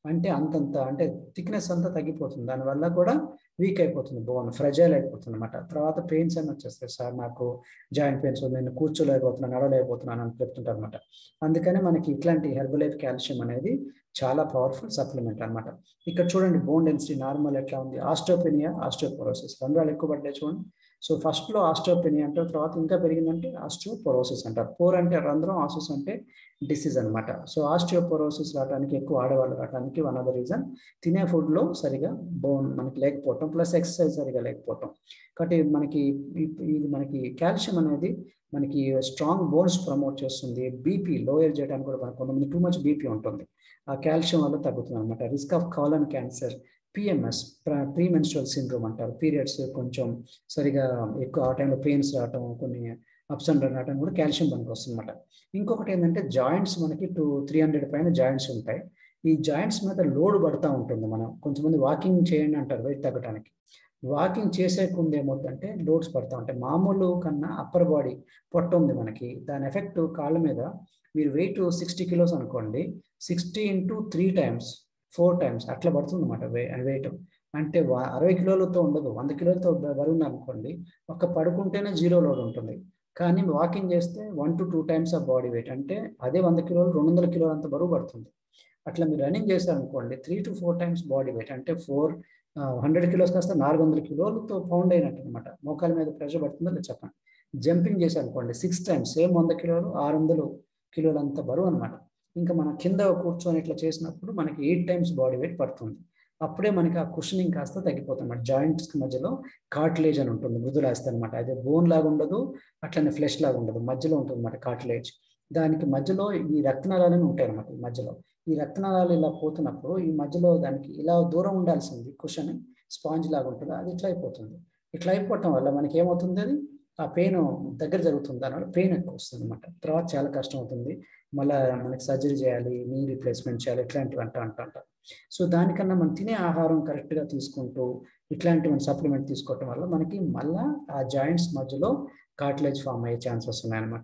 అంటే అంతంత అంటే థిక్నెస్ అంతా తగ్గిపోతుంది దానివల్ల కూడా వీక్ అయిపోతుంది బోన్ ఫ్రెజైల్ అయిపోతుంది అనమాట తర్వాత పెయిన్స్ అని వచ్చేస్తాయి సార్ నాకు జాయింట్ పెయిన్స్ నేను కూర్చోలేకపోతున్నాను నడవలేకపోతున్నాను అని చెప్తుంటారు అనమాట అందుకని మనకి ఇట్లాంటి హెర్బలైఫ్ కాల్షియం అనేది చాలా పవర్ఫుల్ సప్లిమెంట్ అనమాట ఇక్కడ చూడండి బోన్ డెన్సిటీ నార్మల్ ఎట్లా ఉంది ఆస్ట్రోపెనియా ఆస్ట్రోపోరోసిస్ రంధ్రాలు ఎక్కువ పడ్డాయి చూడండి సో ఫస్ట్లో ఆస్ట్రోపెనియా అంటారు తర్వాత ఇంకా పెరిగిందంటే ఆస్ట్రోపోరోసిస్ అంటారు పోర్ అంటే రంధ్రం ఆసిస్ అంటే డిసీజ్ అనమాట సో ఆస్ట్రోపోరోసిస్ రావడానికి ఎక్కువ ఆడవాళ్ళు రావడానికి వన్ ఆఫ్ ద రీజన్ తినే ఫుడ్లో సరిగా బోన్ మనకి లేకపోవటం ప్లస్ ఎక్సర్సైజ్ సరిగా లేకపోవటం కాబట్టి మనకి ఇది మనకి కాల్షియం అనేది మనకి స్ట్రాంగ్ బోన్స్ ప్రమోట్ చేస్తుంది బీపీ లోయర్ చేయడానికి కూడా మనకు కొంతమంది టూ మచ్ బీపీ ఉంటుంది ఆ కాల్షియం వల్ల తగ్గుతుంది అనమాట risk of colon cancer PMS pre menstrual syndrome అంటారు పీరియడ్స్ కొంచెం సరిగా ఎక్కువ ఆ టైంలో పెయిన్స్ రావటం కొన్ని అప్స్ అండ్ డౌన్ రావడం కూడా కాల్షియం పనికి వస్తుంది అనమాట ఇంకొకటి ఏంటంటే జాయింట్స్ మనకి టూ త్రీ హండ్రెడ్ పైన జాయింట్స్ ఉంటాయి ఈ జాయింట్స్ మీద లోడ్ పడుతూ ఉంటుంది మనం కొంతమంది వాకింగ్ చేయండి అంటారు వెయిట్ తగ్గడానికి వాకింగ్ చేసే ముందు ఏమవుతుందంటే లోడ్స్ పడతా ఉంటాయి మామూలు కన్నా అప్పర్ బాడీ పొట్ట ఉంది మనకి దాని ఎఫెక్ట్ కాళ్ళ మీద మీరు వెయిట్ సిక్స్టీ కిలోస్ అనుకోండి sixty into three times four times అట్లా పడుతుంది అనమాట వే వెయిట్ అంటే అరవై కిలోలతో ఉండదు వంద కిలోలతో బరువు అనుకోండి ఒక పడుకుంటేనే జీరో లోడ్ ఉంటుంది కానీ వాకింగ్ చేస్తే one to two times of body weight అంటే అదే వంద కిలోలు రెండు వందల కిలోలు అంత బరువు పడుతుంది అట్లా మీరు రన్నింగ్ చేశారనుకోండి three to four times body weight అంటే ఫోర్ హండ్రెడ్ కిలోస్ కాస్త నాలుగు వందల కిలోలతో పౌండ్ అయినట్టు అనమాట మోకాల మీద ప్రెషర్ పడుతుందో లేదు చెప్పండి జంపింగ్ చేశారనుకోండి సిక్స్ టైమ్స్ సేమ్ వంద కిలోలు ఆరు వందలు కిలోలు అంత బరువు అనమాట ఇంకా మనం కింద కూర్చొని ఇట్లా చేసినప్పుడు మనకి ఎయిట్ టైమ్స్ బాడీ వెయిట్ పడుతుంది అప్పుడే మనకి ఆ కుషనింగ్ కాస్త తగ్గిపోతుంది అనమాట జాయింట్స్ మధ్యలో కార్టిలేజ్ అని ఉంటుంది మృదులాస్తి అనమాట అదే బోన్ లాగా ఉండదు అట్లనే ఫ్లెష్ లాగా ఉండదు మధ్యలో ఉంటుంది అనమాట కార్టిలేజ్ దానికి మధ్యలో ఈ రక్తనాళాలు ఉంటాయి అనమాట ఈ మధ్యలో ఈ రక్తనాళాలు ఇలా పోతున్నప్పుడు ఈ మధ్యలో దానికి ఇలా దూరం ఉండాల్సింది కుషన్ స్పాంజ్ లాగా ఉంటుంది అది ఇట్లా అయిపోతుంది ఇట్లా అయిపోవటం వల్ల మనకి ఏమవుతుంది అది ఆ పెయిన్ దగ్గర జరుగుతుంది దానివల్ల పెయిన్ ఎక్కువ వస్తుంది అనమాట తర్వాత చాలా కష్టం అవుతుంది మళ్ళీ మనకి సర్జరీ చేయాలి నీ రీప్లేస్మెంట్ చేయాలి ఇట్లాంటివి అంట అంట అంట సో దానికన్నా మనం తినే ఆహారం కరెక్ట్గా తీసుకుంటూ ఇట్లాంటి మన సప్లిమెంట్ తీసుకోవటం వల్ల మనకి మళ్ళా ఆ జాయింట్స్ మధ్యలో కార్టిలేజ్ ఫామ్ అయ్యే ఛాన్సెస్ ఉన్నాయన్నమాట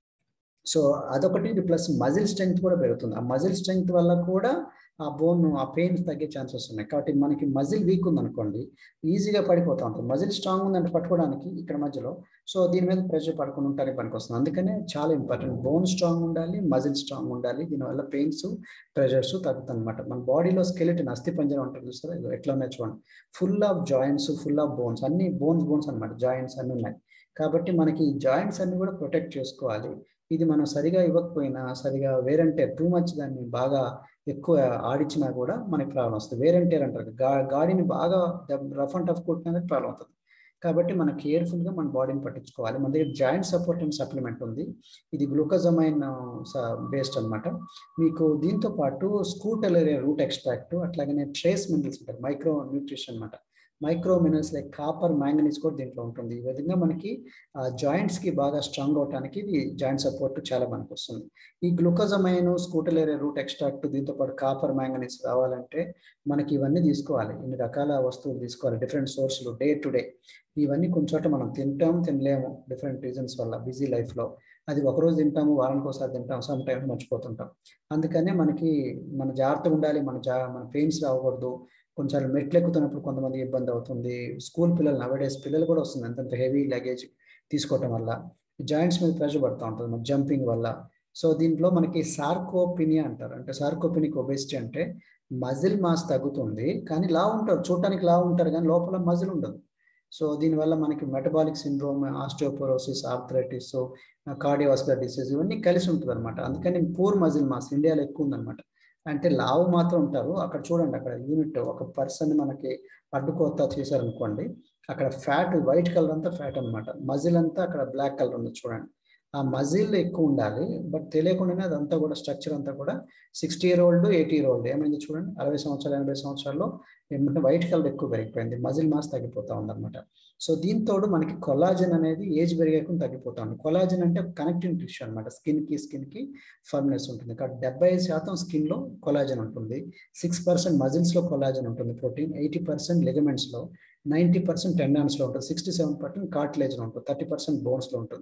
సో అదొకటి ప్లస్ మజిల్ స్ట్రెంగ్త్ కూడా పెరుగుతుంది ఆ మజిల్ స్ట్రెంగ్త్ వల్ల కూడా ఆ బోన్ ఆ పెయిన్స్ తగ్గే ఛాన్సెస్ ఉన్నాయి కాబట్టి మనకి మజిల్ వీక్ ఉందనుకోండి ఈజీగా పడిపోతూ ఉంటుంది మజిల్ స్ట్రాంగ్ ఉందంటే పట్టుకోవడానికి ఇక్కడ మధ్యలో సో దీని మీద ప్రెషర్ పడుకుని ఉంటానికి పనికి వస్తుంది అందుకనే చాలా ఇంపార్టెంట్ బోన్ స్ట్రాంగ్ ఉండాలి మజిల్ స్ట్రాంగ్ ఉండాలి దీనివల్ల పెయిన్స్ ప్రెషర్స్ తగ్గుతుంది అనమాట మన బాడీలో స్కెలిటన్ అస్థి పంజరం ఉంటుంది సార్ ఎట్లా ఉన్నాయి చూడండి full of joints full of bones అన్ని బోన్స్ బోన్స్ అనమాట జాయింట్స్ అన్ని ఉన్నాయి కాబట్టి మనకి ఈ జాయింట్స్ అన్ని కూడా ప్రొటెక్ట్ చేసుకోవాలి ఇది మనం సరిగా ఇవ్వకపోయినా సరిగా వేరంటే టూ మచ్ దాన్ని బాగా ఎక్కువ ఆడిచ్చినా కూడా మనకి ప్రాబ్లం వస్తుంది వేరంటేర్ అంటారు గా గాడిని బాగా రఫ్ అండ్ టఫ్ కొట్టినా ప్రాబ్లం అవుతుంది కాబట్టి మనం కేర్ఫుల్గా మన బాడీని పట్టించుకోవాలి మన దగ్గర జాయింట్ సపోర్ట్ అండ్ సప్లిమెంట్ ఉంది ఇది గ్లూకోజమైన్ బేస్డ్ అనమాట మీకు దీంతో పాటు స్కూటెలరియా రూట్ ఎక్స్ట్రాక్ట్ అట్లాగనే ట్రేస్ మినరల్స్ ఉంటాయి మైక్రో న్యూట్రిషన్ అనమాట micro minerals like copper manganese కూడా దీంట్లో ఉంటుంది ఈ విధంగా మనకి జాయింట్స్ కి బాగా స్ట్రాంగ్ అవడానికి ఇది జాయింట్ సపోర్ట్ చాలా మనకు వస్తుంది ఈ గ్లూకోజమైన్ స్కూటలేరియా రూట్ ఎక్స్ట్రాక్ట్ దీంతో పాటు కాపర్ మ్యాంగనీస్ రావాలంటే మనకి ఇవన్నీ తీసుకోవాలి ఇన్ని రకాల వస్తువులు తీసుకోవాలి different sources day to day ఇవన్నీ కొంచెం మనం తింటాం తినలేము డిఫరెంట్ రీజన్స్ వల్ల బిజీ లైఫ్లో అది ఒకరోజు తింటాము వారానికి ఒకసారి తింటాం సమ్ టైమ్స్ మర్చిపోతుంటాం అందుకనే మనకి మన జాగ్రత్తగా ఉండాలి మన జా మన పెయిన్స్ రాకూడదు కొంచెం మెట్లు ఎక్కుతున్నప్పుడు కొంతమంది ఇబ్బంది అవుతుంది స్కూల్ పిల్లలు నవడేస్ పిల్లలు కూడా వస్తుంది అంతంత హెవీ లగేజ్ తీసుకోవటం వల్ల జాయింట్స్ మీద ప్రెషర్ పడుతూ ఉంటుంది మన జంపింగ్ వల్ల సో దీంట్లో మనకి సార్కోపినియా అంటారు అంటే సార్కోపినిక్ ఒబెసిటీ అంటే మజిల్ మాస్ తగ్గుతుంది కానీ లా ఉంటారు చూడటానికి లా ఉంటారు కానీ లోపల మజిల్ ఉండదు సో దీనివల్ల మనకి metabolic syndrome osteoporosis arthritis cardiovascular disease ఇవన్నీ కలిసి ఉంటుంది అనమాట అందుకని పూర్ మజిల్ మాస్ ఇండియాలో ఎక్కువ ఉందన్నమాట అంటే లావు మాత్రం ఉంటారు అక్కడ చూడండి అక్కడ యూనిట్ ఒక పర్సన్ మనకి అడ్డుకోత చేశారనుకోండి అక్కడ ఫ్యాట్ వైట్ కలర్ అంతా ఫ్యాట్ అనమాట మజిల్ అంతా అక్కడ బ్లాక్ కలర్ ఉంది చూడండి ఆ మజిల్ ఎక్కువ ఉండాలి బట్ తెలియకుండానే అదంతా కూడా స్ట్రక్చర్ అంతా కూడా sixty year old eighty year old ఏమైంది చూడండి అరవై సంవత్సరాలు ఎనభై సంవత్సరాల్లో ఏమంటే వైట్ కలర్ ఎక్కువ పెరిగిపోయింది మజిల్ మాస్ తగ్గిపోతా ఉందన్నమాట సో దీంతో మనకి కొలాజన్ అనేది ఏజ్ పెరిగేకుండా తగ్గిపోతా ఉంది కొలాజన్ అంటే కనెక్టింగ్ టిష్యూ అనమాట స్కిన్ కి స్కిన్ కి ఫర్మ్నెస్ ఉంటుంది కాబట్టి డెబ్బై శాతం స్కిన్ లో కొలాజన్ ఉంటుంది సిక్స్ పర్సెంట్ మజిల్స్ లో కొలాజన్ ఉంటుంది ప్రోటీన్ ఎయిటీ పర్సెంట్ లిగమెంట్స్ లో నైంటీ పర్సెంట్ టెండాన్స్ లో ఉంటుంది సిక్స్టీ సెవెన్ పర్సెంట్ కార్టిలేజ్ లో ఉంటుంది థర్టీ పర్సెంట్ బోన్స్ లో ఉంటుంది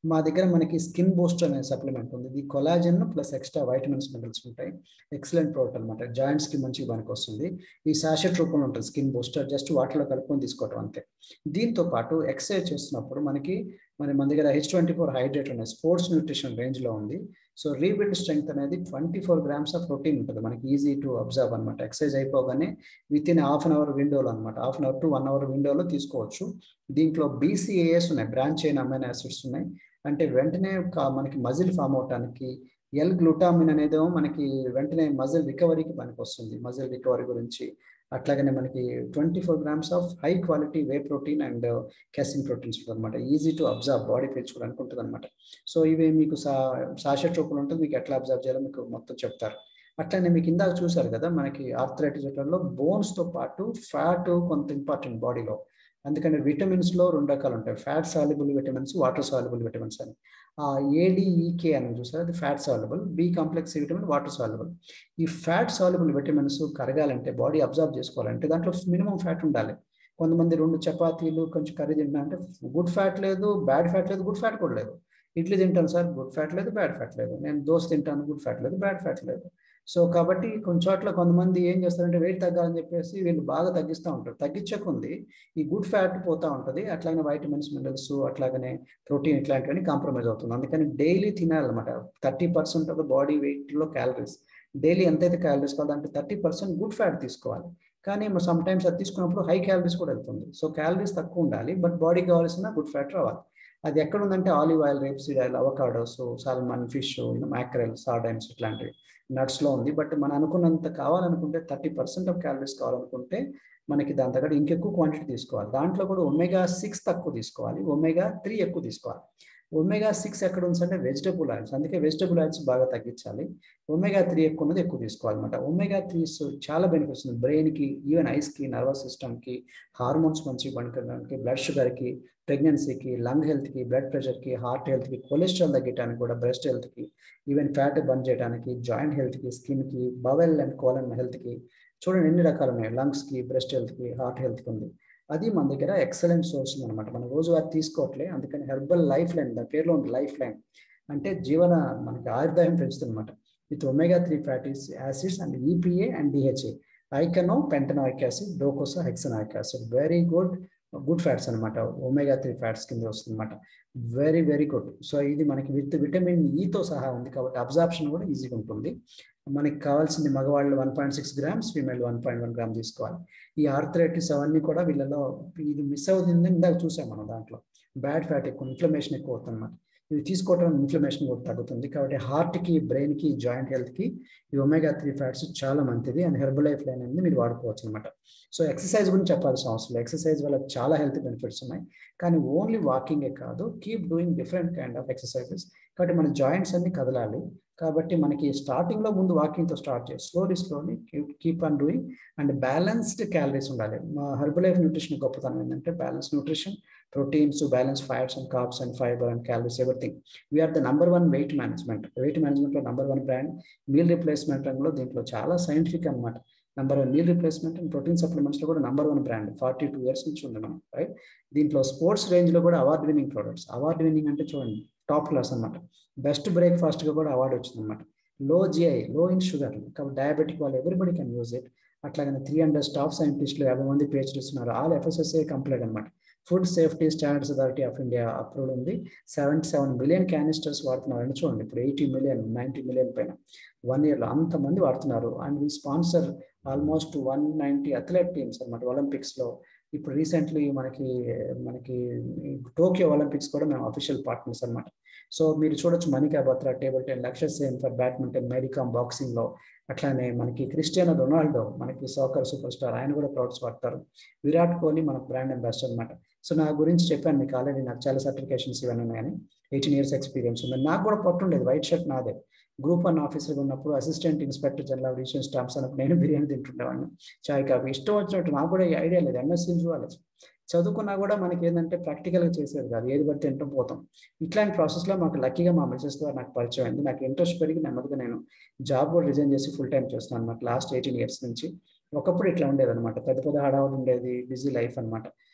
మా దగ్గర మనకి స్కిన్ బూస్టర్ అనే సప్లిమెంట్ ఉంది ఇది collagen plus extra vitamins minerals ఉంటాయి ఎక్సలెంట్ ప్రోడక్ట్ అనమాట జాయింట్స్ కి మంచిగా పనికి వస్తుంది ఈ సాషెట్ రూపంలో ఉంటుంది స్కిన్ బూస్టర్ జస్ట్ వాటర్లో కలుపుకొని తీసుకోవటం అంతే దీంతో పాటు ఎక్సర్సైజ్ చేస్తున్నప్పుడు మనకి మరి మన దగ్గర హెచ్ ట్వంటీ ఫోర్ హైడ్రేట్ ఉన్నాయి స్పోర్ట్స్ న్యూట్రిషన్ రేంజ్ లో ఉంది సో రీబిల్డ్ స్ట్రెంగ్త్ అనేది twenty four grams of protein ఉంటుంది మనకి ఈజీ టు అబ్జర్వ్ అనమాట ఎక్సర్సైజ్ అయిపోగానే within half an hour విండోలో అనమాట half an hour to one hour విండోలో తీసుకోవచ్చు దీంట్లో బీసీఏఎస్ ఉన్నాయి బ్రాంచ్ అయిన అమైనో యాసిడ్స్ ఉన్నాయి అంటే వెంటనే మనకి మజిల్ ఫామ్ అవటానికి ఎల్ గ్లూటామిన్ అనేదేమో మనకి వెంటనే మజిల్ రికవరీకి పనికి వస్తుంది మజిల్ రికవరీ గురించి అట్లాగనే మనకి twenty four grams of high quality whey protein and casein proteins ఉంటుంది అనమాట ఈజీ టు అబ్జర్వ్ బాడీ పీల్చుకోవడానికి ఉంటుంది అనమాట సో ఇవి మీకు సా సాషెట్ రూపంలో ఉంటుంది మీకు ఎట్లా అబ్జర్వ్ చేయాలో మీకు మొత్తం చెప్తారు అట్లనే మీకు ఇందాక చూసారు కదా మనకి ఆర్థరైటిస్ లో బోన్స్తో పాటు ఫ్యాట్ కొంత ఇంపార్టెంట్ బాడీలో అందుకని విటమిన్స్ లో రెండు రకాలు ఉంటాయి fat soluble vitamins water soluble vitamins అని ఆ ఏడిఈకే అని చూసారు అది fat soluble B complex vitamin water soluble ఈ ఫ్యాట్ సాల్యుబుల్ విటమిన్స్ కరగాలంటే బాడీ అబ్జర్వ్ చేసుకోవాలంటే దాంట్లో మినిమం ఫ్యాట్ ఉండాలి కొంతమంది రెండు చపాతీలు కొంచెం కర్రీ తింటా అంటే గుడ్ ఫ్యాట్ లేదు బ్యాడ్ ఫ్యాట్ లేదు గుడ్ ఫ్యాట్ కూడా లేదు ఇడ్లీ తింటాను సార్ గుడ్ ఫ్యాట్ లేదు బ్యాడ్ ఫ్యాట్ లేదు నేను దోశ తింటాను గుడ్ ఫ్యాట్ లేదు బ్యాడ్ ఫ్యాట్ లేదు సో కాబట్టి కొన్ని చోట్ల కొంతమంది ఏం చేస్తారంటే వెయిట్ తగ్గాలని చెప్పేసి వీళ్ళు బాగా తగ్గిస్తూ ఉంటారు తగ్గించకుంది ఈ గుడ్ ఫ్యాట్ పోతూ ఉంటుంది అట్లాగనే వైటమిన్స్ మినరల్స్ అట్లాగనే ప్రోటీన్ ఇట్లాంటివన్నీ కాంప్రమైజ్ అవుతుంది అందుకని డైలీ తినాలన్నమాట thirty percent of the body వెయిట్లో క్యాలరీస్ డైలీ ఎంతైతే క్యాలరీస్ కావాలో అంటే థర్టీ పర్సెంట్ గుడ్ ఫ్యాట్ తీసుకోవాలి కానీ సమ్ టైమ్స్ అది తీసుకున్నప్పుడు హై క్యాలరీస్ కూడా వెళ్తుంది సో క్యాలరీస్ తక్కువ ఉండాలి బట్ బాడీకి కావాల్సిన గుడ్ ఫ్యాట్ రావాలి అది ఎక్కడ ఉందంటే olive oil rapeseed oil avocados salmon fish mackerel sardines ఇట్లాంటివి నట్స్లో ఉంది బట్ మనం అనుకున్నంత కావాలనుకుంటే థర్టీ పర్సెంట్ ఆఫ్ క్యాలరీస్ కావాలనుకుంటే మనకి దాని తగ్గట్టు ఇంకెక్కువ క్వాంటిటీ తీసుకోవాలి దాంట్లో కూడా ఒమేగా సిక్స్ తక్కువ తీసుకోవాలి ఒమేగా త్రీ ఎక్కువ తీసుకోవాలి ఒమేగా సిక్స్ ఎక్కడ ఉంది అంటే వెజిటబుల్ ఆయిల్స్ అందుకే వెజిటబుల్ ఆయిల్స్ బాగా తగ్గించాలి ఒమేగా త్రీ ఎక్కువ ఉన్నది ఎక్కువ తీసుకోవాలన్నమాట ఒమేగా త్రీస్ చాలా బెనిఫిట్స్ ఉంది బ్రెయిన్కి ఈవెన్ ఐస్కి నర్వస్ సిస్టమ్కి హార్మోన్స్ మంచిగా పనికించడానికి బ్లడ్ షుగర్కి ప్రెగ్నెన్సీకి లంగ్ హెల్త్కి బ్లడ్ ప్రెషర్కి హార్ట్ హెల్త్కి కొలెస్ట్రాల్ తగ్గడానికి కూడా బ్రెస్ట్ హెల్త్కి ఈవెన్ ఫ్యాట్ బర్న్ చేయడానికి జాయింట్ హెల్త్కి స్కిన్కి బవెల్ అండ్ కోలన్ హెల్త్కి చూడండి ఎన్ని రకాలు ఉన్నాయి లంగ్స్కి బ్రెస్ట్ హెల్త్కి హార్ట్ హెల్త్కి ఉంది అది మన దగ్గర ఎక్సలెంట్ సోర్స్ అనమాట మనం రోజువారీ తీసుకోవట్లే అందుకని హెర్బల్ లైఫ్ లైన్ దాని పేరులో ఉంది లైఫ్ లైన్ అంటే జీవన మనకి ఆయుర్దాయం పెంచుతుంది అనమాట with omega three fatties acids and EPA and DHA eicosapentaenoic acid docosahexaenoic acid very good good fats అనమాట ఒమేగా త్రీ ఫ్యాట్స్ కింద వస్తుంది అనమాట వెరీ వెరీ గుడ్ సో ఇది మనకి విత్ విటమిన్ ఈతో సహా ఉంది కాబట్టి అబ్జార్ప్షన్ కూడా ఈజీగా ఉంటుంది మనకి కావాల్సింది మగవాళ్ళు one point six grams female one point one gram తీసుకోవాలి ఈ ఆర్థరైటిస్ అవన్నీ కూడా వీళ్ళలో ఇది మిస్ అవుతుంది ఇందాక చూసాం మనం దాంట్లో బ్యాడ్ ఫ్యాట్ ఎక్కువ ఇన్ఫ్లమేషన్ ఎక్కువ అవుతుంది అన్నమాట ఇవి తీసుకోవడం ఇన్ఫ్లమేషన్ కూడా తగ్గుతుంది కాబట్టి హార్ట్కి బ్రెయిన్కి జాయింట్ హెల్త్కి ఈ ఒమేగా త్రీ ఫ్యాట్స్ చాలా మంచిది అండ్ హెర్బల్ లైఫ్ లైన్ అనేది మీరు వాడుకోవచ్చు అనమాట సో ఎక్సర్సైజ్ గురించి చెప్పాల్సిన అవసరం లేదు ఎక్సర్సైజ్ వల్ల చాలా హెల్త్ బెనిఫిట్స్ ఉన్నాయి కానీ ఓన్లీ వాకింగే కాదు keep doing different kind of exercises కాబట్టి మన జాయింట్స్ అన్ని కదలాలి కాబట్టి మనకి స్టార్టింగ్లో ముందు వాకింగ్తో స్టార్ట్ చేసి slowly slowly keep on doing and balanced calories ఉండాలి మా హెర్బల్ లైఫ్ న్యూట్రిషన్ గొప్పతనం ఏంటంటే balance nutrition proteins balance fats and carbs and fibre and calories everything we are the number one weight management weight మేనేజ్మెంట్లో number one brand meal replacement రంగంలో దీంట్లో చాలా scientific అనమాట number one meal replacement and protein సప్లిమెంట్స్లో కూడా number one brand forty two years నుంచి ఉంది మనం రైట్ దీంట్లో స్పోర్ట్స్ రేంజ్లో కూడా award winning products award winning అంటే చూడండి టాప్ క్లాస్ అనమాట బెస్ట్ బ్రేక్ఫాస్ట్గా కూడా అవార్డు వచ్చింది అనమాట low GI low in sugar కాబట్టి డయాబెటిక్ వాళ్ళు ఎవ్రీబడి కెన్ యూజ్ ఇట్ అట్లాగే త్రీ హండ్రెడ్ స్టాఫ్ సైంటిస్టులు యాభై మంది పిహెచ్డీస్ ఉన్నారు ఆల్ ఎఫ్ఎస్ఎస్ఏ కంప్లీట్ అనమాట food safety standards authority of India approved ఉంది సెవెంటీ సెవెన్ మిలియన్ క్యానిస్టర్స్ వాడుతున్నారని చూడండి ఇప్పుడు ఎయిటీ మిలియన్ నైంటీ మిలియన్ పైన వన్ ఇయర్లో అంతమంది వాడుతున్నారు and we sponsor almost one ninety athlete teams అనమాట ఒలింపిక్స్లో ఇప్పుడు రీసెంట్లీ మనకి మనకి టోక్యో ఒలింపిక్స్ కూడా మేము అఫీషియల్ పార్ట్నర్స్ అనమాట సో మీరు చూడొచ్చు మణికా బత్రా టేబుల్ టెన్ లక్ష్య సేన్ ఫర్ బ్యాడ్మింటన్ మేరీకామ్ బాక్సింగ్లో అట్లానే మనకి క్రిస్టియానో రొనాల్డో మనకి సాకర్ సూపర్ స్టార్ ఆయన కూడా ప్రౌడ్స్ వాడతారు విరాట్ కోహ్లీ మనకు బ్రాండ్ అంబాసిడర్ అనమాట సో నా గురించి చెప్పాను మీకు ఆల్రెడీ నాకు చాలా సర్టిఫికేషన్స్ ఇవన్నీ ఉన్నాయని ఎయిటీన్ ఇయర్స్ ఎక్స్పీరియన్స్ ఉంది నాకు కూడా పట్టుండేది వైట్ షర్ట్ నాదే గ్రూప్ వన్ ఆఫీసర్ ఉన్నప్పుడు assistant inspector general registration stamps అన్నప్పుడు నేను బిర్యానీ తింటుండేవాడిని చాయ్ కాఫీ ఇష్టం వచ్చినట్టు నాకు కూడా ఐడియా లేదు ఎంఎస్సీ జువాలజీ చదువుకున్నా కూడా మనకి ఏంటంటే ప్రాక్టికల్గా చేసేది కాదు ఏది పడితే తింటాం పోతాం ఇట్లాంటి ప్రాసెస్లో మాకు లక్కీగా మా మిసెస్ ద్వారా నాకు పరిచయం అయింది నాకు ఇంట్రెస్ట్ పెరిగి నెమ్మదిగా నేను జాబ్ కూడా రిజైన్ చేసి ఫుల్ టైం చేస్తాను అనమాట లాస్ట్ ఎయిటీన్ ఇయర్స్ నుంచి ఒకప్పుడు ఇట్లా ఉండేది అనమాట పెద్ద పెద్ద హడావుడు ఉండేది బిజీ లైఫ్ అనమాట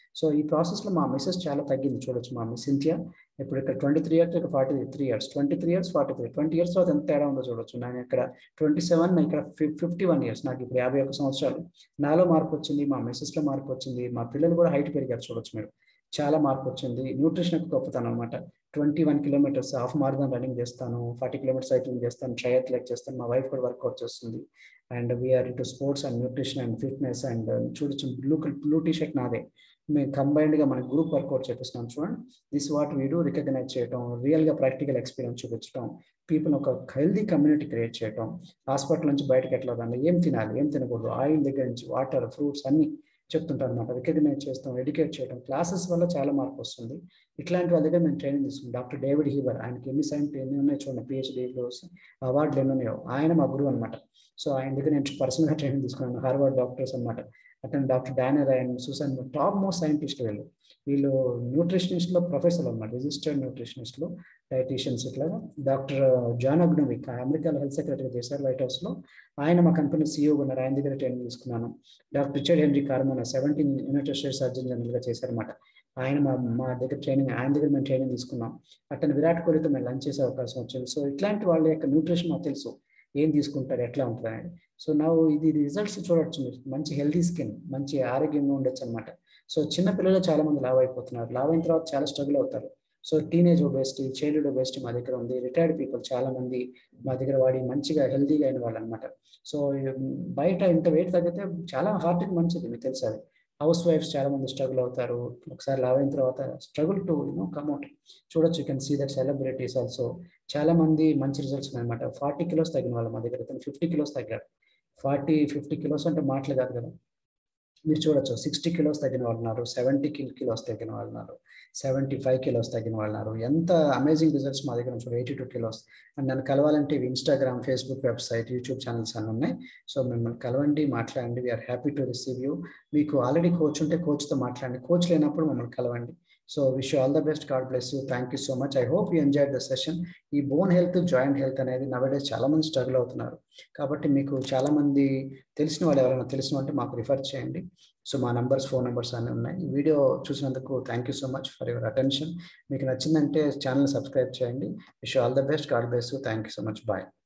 సో ఈ ప్రాసెస్లో మా మిస్సెస్ చాలా తగ్గింది చూడొచ్చు మా మిస్ సింథియా ఇప్పుడు ఇక్కడ ట్వంటీ త్రీ ఇయర్స్ ఇక్కడ forty three years twenty three years forty three twenty years తర్వాత ఎంత తేడా ఉందో చూడొచ్చు నేను ఇక్కడ ట్వంటీ సెవెన్ ఇక్కడ ఫిఫ్టీ వన్ ఇయర్స్ నాకు ఇప్పుడు యాభై ఒక్క సంవత్సరాలు నాలో మార్పు వచ్చింది మా మిస్సెస్లో మార్పు వచ్చింది మా పిల్లలు కూడా హైట్ పెరిగారు చూడొచ్చు మీరు చాలా మార్పు వచ్చింది న్యూట్రిషన్ గొప్పతనం అనమాట twenty one kilometres half marathon running చేస్తాను ఫార్టీ కిలోమీటర్స్ సైక్లింగ్ చేస్తాను ట్రయత్లెట్ చేస్తాను మా వైఫ్ కూడా వర్కౌట్ చేస్తుంది and we are into sports and nutrition and fitness and చూడొచ్చు బ్లూ బ్లూ టీ షర్ట్ నాదే మేము కంబైన్డ్గా మన గ్రూప్ వర్కౌట్ చేపిస్తున్నాం చూడండి దిస్ వాట్ వీడు రికగ్నైజ్ చేయడం రియల్గా ప్రాక్టికల్ ఎక్స్పీరియన్స్ చూపించడం పీపుల్ ఒక హెల్దీ కమ్యూనిటీ క్రియేట్ చేయడం హాస్పిటల్ నుంచి బయటకు ఎట్లా దాన్ని ఏం తినాలి ఏం తినకూడదు ఆయిల్ దగ్గర నుంచి వాటర్ ఫ్రూట్స్ అన్ని చెప్తుంటారు అనమాట రికగ్నైజ్ చేస్తాం ఎడ్యుకేట్ చేయడం క్లాసెస్ వల్ల చాలా మార్పు వస్తుంది ఇట్లాంటి వాళ్ళ దగ్గర మేము ట్రైనింగ్ తీసుకున్నాం డాక్టర్ డేవిడ్ హీబర్ ఆయనకి ఎన్ని సైన్స్ ఎన్ని ఉన్నాయి చూడండి పిహెచ్డీలు అవార్డులు ఎన్ని ఉన్నాయో ఆయన మా గురువు అనమాట సో ఆయన దగ్గర నేను పర్సనల్గా ట్రైనింగ్ తీసుకున్నాను హార్వర్డ్ డాక్టర్స్ అనమాట అతను doctor Danner and Susan top most scientist వీళ్ళు వీళ్ళు న్యూట్రిషనిస్ట్లో ప్రొఫెసర్ అనమాట రిజిస్టర్డ్ న్యూట్రిషనిస్ట్లో డైటీషియన్స్ ఇట్లా డాక్టర్ జాన్ అగ్నోవిక్ అమెరికాలో హెల్త్ సెక్రటరీ చేశారు వైట్ హౌస్లో ఆయన మా కంపెనీ సీఈఓ ఉన్నారు ఆయన దగ్గర ట్రైనింగ్ తీసుకున్నాను doctor Richard Henry Carmona seventeen United States surgeon జనరల్గా చేశారన్నమాట ఆయన మా మా దగ్గర ట్రైనింగ్ ఆయన దగ్గర మేము ట్రైనింగ్ తీసుకున్నాం అతను విరాట్ కోహ్లీతో మేము లంచ్ చేసే అవకాశం వచ్చింది సో ఇట్లాంటి వాళ్ళ యొక్క న్యూట్రిషన్ మాకు తెలుసు ఏం తీసుకుంటారు ఎట్లా ఉంటుంది అనేది సో నా ఇది రిజల్ట్స్ చూడొచ్చు మీరు మంచి హెల్తీ స్కిన్ మంచి ఆరోగ్యంగా ఉండొచ్చు అనమాట సో చిన్న పిల్లలు చాలా మంది లావ్ అయిపోతున్నారు లావ్ అయిన తర్వాత చాలా స్ట్రగుల్ అవుతారు so teenage obesity childhood obesity మా దగ్గర ఉంది రిటైర్డ్ పీపుల్ చాలా మంది మా దగ్గర వాడి మంచిగా హెల్తీగా అయిన వాళ్ళు అనమాట సో బయట ఇంత వెయిట్ తగ్గితే చాలా హార్ట్కి మంచిది మీకు తెలుసు అది హౌస్ వైఫ్స్ చాలా మంది స్ట్రగుల్ అవుతారు ఒకసారి లావ్ అయిన తర్వాత స్ట్రగుల్ టు యూనో కమ్అట్ చూడొచ్చు you can see that celebrities also చాలా మంది మంచి రిజల్ట్స్ ఉన్నాయన్నమాట ఫార్టీ కిలోస్ తగ్గిన వాళ్ళు మా దగ్గర తను ఫిఫ్టీ కిలోస్ తగ్గాడు ఫార్టీ ఫిఫ్టీ కిలోస్ అంటే మాటలు కాదు కదా మీరు చూడొచ్చు సిక్స్టీ కిలోస్ తగ్గిన వాళ్ళు ఉన్నారు సెవెంటీ కిలోస్ తగ్గిన వాళ్ళు ఉన్నారు సెవెంటీ ఫైవ్ కిలోస్ తగ్గిన వాళ్ళు ఉన్నారు ఎంత అమేజింగ్ రిజల్ట్స్ మా దగ్గర నుంచి ఎయిటీ టూ కిలోస్ అండ్ నన్ను కలవాలంటే Instagram Facebook website YouTube channels అన్నీ ఉన్నాయి సో మిమ్మల్ని కలవండి మాట్లాడండి we are happy to receive you మీకు ఆల్రెడీ కోచ్ ఉంటే కోచ్తో మాట్లాడండి కోచ్ లేనప్పుడు మమ్మల్ని కలవండి so wish all the best God bless you thank you so much I hope you enjoy the session ఈ బోన్ హెల్త్ జాయింట్ హెల్త్ అనేది నవడేస్ చాలా మంది స్ట్రగుల్ అవుతున్నారు కాబట్టి మీకు చాలా మంది తెలిసిన వాళ్ళు ఎవరైనా తెలిసిన అంటే మాకు రిఫర్ చేయండి సో మా నంబర్స్ ఫోన్ నెంబర్స్ అన్నీ ఉన్నాయి వీడియో చూసినందుకు thank you so much for your attention మీకు నచ్చిందంటే ఛానల్ సబ్స్క్రైబ్ చేయండి wish all the best God bless you thank you so much bye